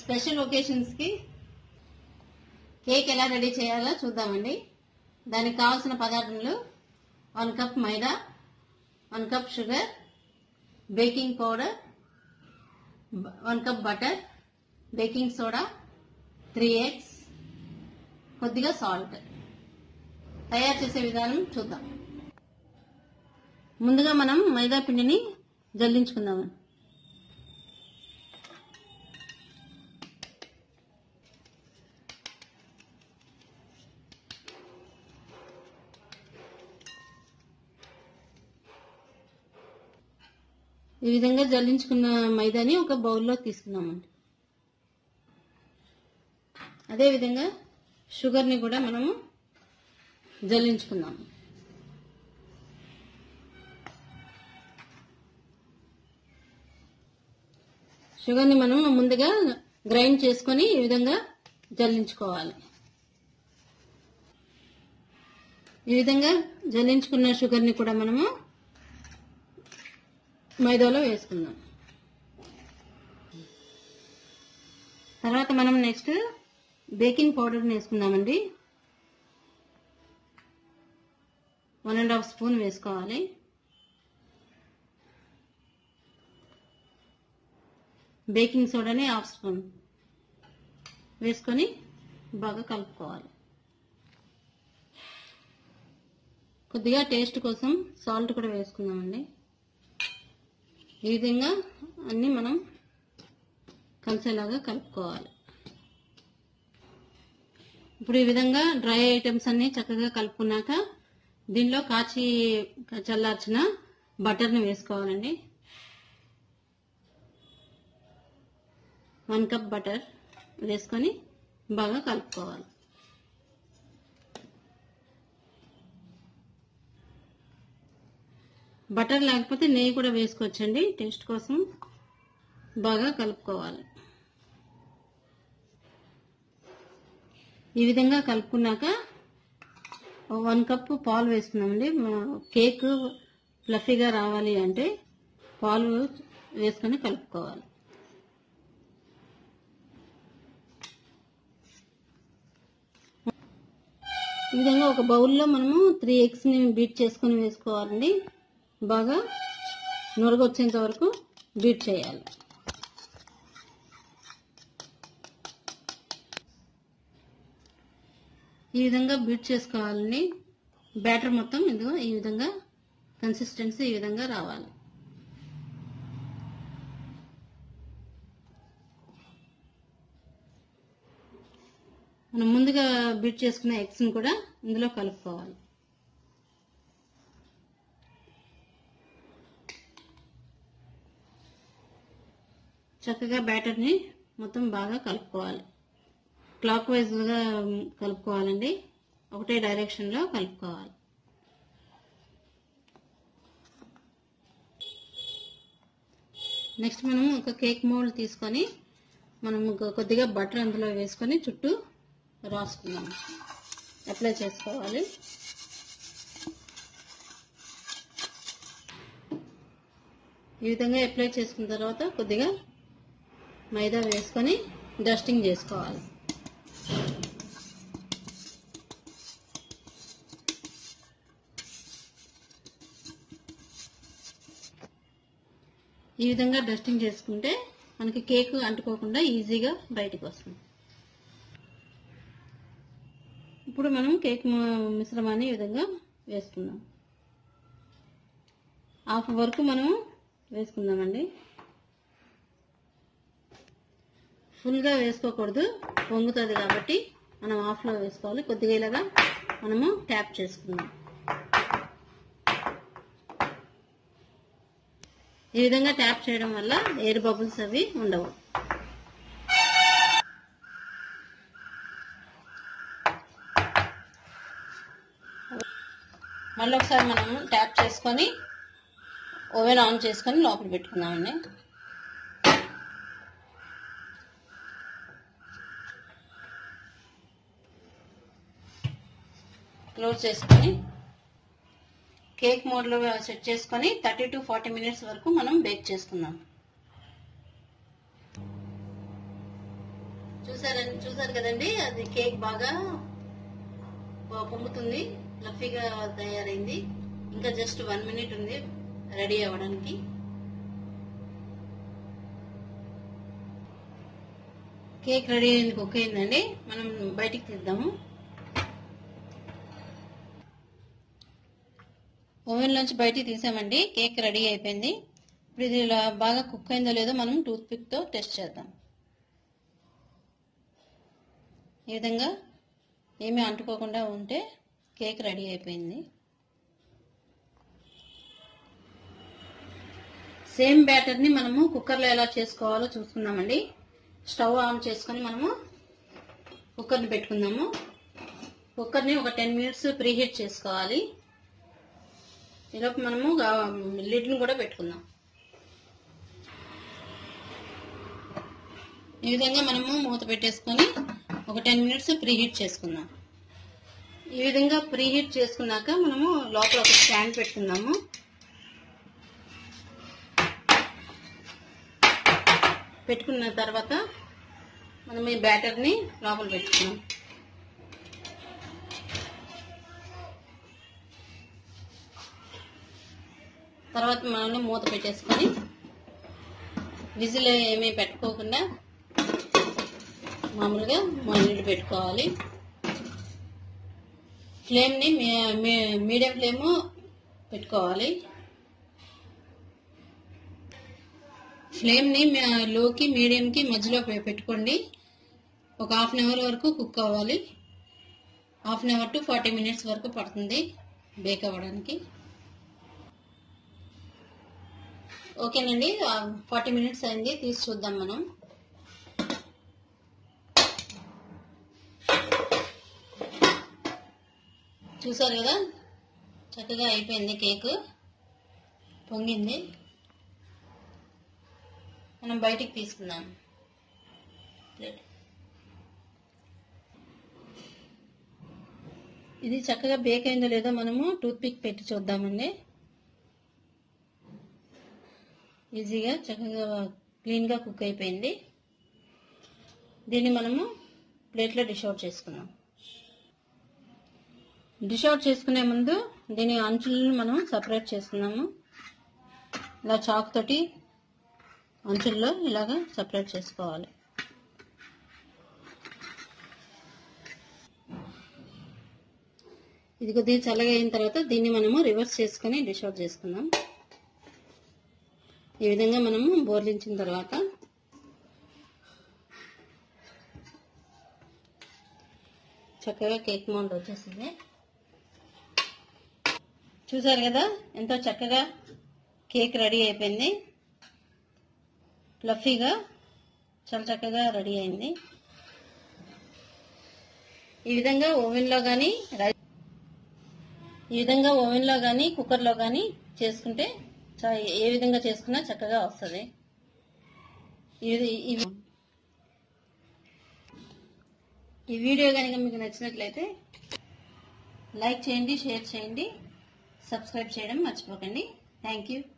special ఒకేషన్స్కి cake ఎలా ready చేయాలో చూద్దామండి దానికి కావాల్సిన పదార్థాలు వన్ కప్ మైదా one cup sugar baking powder one cup butter baking soda three eggs కొద్దిగా సాల్ట్ తయారు చేసే విధానం చూద్దాం ముందుగా మనం మైదా పిండిని జల్లించుకుందాము ఈ విధంగా జల్లించుకున్న మైదాని ఒక బౌల్లో తీసుకున్నామండి అదే విధంగా షుగర్ని కూడా మనము జల్లించుకుందాము షుగర్ని మనం ముందుగా గ్రైండ్ చేసుకొని ఈ విధంగా జల్లించుకోవాలి ఈ విధంగా జల్లించుకున్న షుగర్ని కూడా మనము మైదాలో వేసుకుందాం తర్వాత మనం నెక్స్ట్ బేకింగ్ పౌడర్ని వేసుకుందామండి వన్ అండ్ హాఫ్ స్పూన్ వేసుకోవాలి బేకింగ్ సోడాని హాఫ్ స్పూన్ వేసుకొని బాగా కలుపుకోవాలి కొద్దిగా టేస్ట్ కోసం సాల్ట్ కూడా వేసుకుందామండి ఈ విధంగా అన్నీ మనం కలిసేలాగా కలుపుకోవాలి ఇప్పుడు ఈ విధంగా డ్రై ఐటమ్స్ అన్ని చక్కగా కలుపుకున్నాక దీనిలో కాచి చల్లార్చిన బటర్ని వేసుకోవాలండి వన్ కప్ బటర్ వేసుకొని బాగా కలుపుకోవాలి బటర్ లేకపోతే నెయ్యి కూడా వేసుకోవచ్చండి టేస్ట్ కోసం బాగా కలుపుకోవాలి ఈ విధంగా కలుపుకున్నాక వన్ కప్ పాలు వేసుకున్నామండి కేక్ ఫ్లఫీగా రావాలి అంటే పాలు వేసుకొని కలుపుకోవాలి ఈ విధంగా ఒక బౌల్లో మనము త్రీ ఎగ్స్ని బీట్ చేసుకొని వేసుకోవాలండి బాగా నురగొచ్చేంత వరకు బీట్ చేయాలి ఈ విధంగా బీట్ చేసుకోవాలండి బ్యాటర్ మొత్తం ఇదిగో ఈ విధంగా కన్సిస్టెన్సీ ఈ విధంగా రావాలి మనం ముందుగా బీట్ చేసుకున్న ఎగ్స్ని కూడా ఇందులో కలుపుకోవాలి చక్కగా బ్యాటర్ని మొత్తం బాగా కలుపుకోవాలి క్లాక్ వైజ్గా కలుపుకోవాలండి ఒకటే డైరెక్షన్లో కలుపుకోవాలి నెక్స్ట్ మనం ఒక కేక్ మోల్డ్ తీసుకొని మనం ఒక కొద్దిగా బటర్ అందులో వేసుకొని చుట్టూ రాసుకుందాం అప్లై చేసుకోవాలి ఈ విధంగా అప్లై చేసుకున్న తర్వాత కొద్దిగా మైదా వేసుకొని డస్టింగ్ చేసుకోవాలి ఈ విధంగా డస్టింగ్ చేసుకుంటే మనకి కేక్ అంటుకోకుండా ఈజీగా బయటకు వస్తుంది ఇప్పుడు మనం కేక్ మ- మిశ్రమాన్ని ఈ విధంగా వేసుకుందాం హాఫ్ వరకు మనం వేసుకుందామండి ఫుల్గా వేసుకోకూడదు పొంగుతుంది కాబట్టి మనం హాఫ్లో వేసుకోవాలి కొద్దిగా ఇలాగా మనము ట్యాప్ చేసుకుందాం ఈ విధంగా ట్యాప్ చేయడం వల్ల ఎయిర్ బబుల్స్ అవి ఉండవు మళ్ళీ ఒకసారి మనం ట్యాప్ చేసుకొని ఓవెన్ ఆన్ చేసుకొని లోపల పెట్టుకుందామండి క్లోజ్ చేసుకొని కేక్ మోడ్లో సెట్ చేసుకొని థర్టీ టు ఫార్టీ మినిట్స్ వరకు మనం బేక్ చేసుకుందాం చూసారని చూసారు కదండి అది కేక్ బాగా పొ- పొంగుతుంది ఫ్లఫీగా తయారైంది ఇంకా జస్ట్ వన్ మినిట్ ఉంది రెడీ అవ్వడానికి కేక్ రెడీ అయింది కుక్ అయిందండి మనం బయటికి తీద్దాము ఓవెన్ నుంచి బయటికి తీసామండి కేక్ రెడీ అయిపోయింది ఇప్పుడు ఇది ఇలా బాగా కుక్ అయిందో లేదో మనం టూత్ పిక్ తో టెస్ట్ చేద్దాం ఈ విధంగా ఏమీ అంటుకోకుండా ఉంటే కేక్ రెడీ అయిపోయింది సేమ్ బ్యాటర్ని మనము కుక్కర్లో ఎలా చేసుకోవాలో చూసుకుందామండి స్టవ్ ఆన్ చేసుకొని మనము కుక్కర్ని పెట్టుకుందాము కుక్కర్ని ఒక టెన్ మినిట్స్ ప్రీహీట్ చేసుకోవాలి ఈలోపు మనము లిడ్ని కూడా పెట్టుకుందాం ఈ విధంగా మనము మూత పెట్టేసుకొని ఒక టెన్ మినిట్స్ ప్రీహీట్ చేసుకుందాం ఈ విధంగా ప్రీహీట్ చేసుకున్నాక మనము లోపల ఒక స్టాండ్ పెట్టుకుందాము పెట్టుకున్న తర్వాత మనం ఈ బ్యాటర్ని లోపల పెట్టుకున్నాం తర్వాత మనం మూత పెట్టేసుకొని విజిల్ ఏమీ పెట్టుకోకుండా మామూలుగా నీళ్ళు పెట్టుకోవాలి ఫ్లేమ్ని మీడియం ఫ్లేమ్ పెట్టుకోవాలి ఫ్లేమ్ని లోకి మీడియంకి మధ్యలో పె- పెట్టుకోండి ఒక హాఫ్ అన్ అవర్ వరకు కుక్ అవ్వాలి half an hour to forty minutes వరకు పడుతుంది బేక్ అవ్వడానికి ఓకేనండి ఫార్టీ మినిట్స్ అయింది తీసి చూద్దాం మనం చూసారు కదా చక్కగా అయిపోయింది కేక్ పొంగింది మనం బయటికి తీసుకుందాం ప్లేట్ ఇది చక్కగా బేక్ అయిందో లేదో మనము టూత్ పిక్ పెట్టి చూద్దామండి ఈజీగా చక్కగా క్లీన్గా కుక్ అయిపోయింది దీన్ని మనము ప్లేట్లో డిష్ అవుట్ చేసుకుందాం డిష్ అవుట్ చేసుకునే ముందు దీని అంచులను మనం సపరేట్ చేసుకున్నాము ఇలా చాక్ తోటి అంచుల్లో ఇలాగా సపరేట్ చేసుకోవాలి ఇది కొద్దిగా చల్లగా అయిన తర్వాత దీన్ని మనము రివర్స్ చేసుకొని డిష్ అవుట్ చేసుకుందాం ఈ విధంగా మనము బోర్లించిన తర్వాత చక్కగా కేక్ మౌంట్ వచ్చేసింది చూసారు కదా ఎంతో చక్కగా కేక్ రెడీ అయిపోయింది ఫ్లఫీగా చాలా చక్కగా రెడీ అయింది ఈ విధంగా ఓవెన్లో కానీ ఈ విధంగా ఓవెన్లో కానీ కుక్కర్లో కానీ చేసుకుంటే చా- ఏ విధంగా చేసుకున్నా చక్కగా వస్తుంది ఇది ఇవి- ఈ వీడియో కనుక మీకు నచ్చినట్లయితే లైక్ చేయండి షేర్ చేయండి సబ్స్క్రైబ్ చేయడం మర్చిపోకండి థ్యాంక్ యూ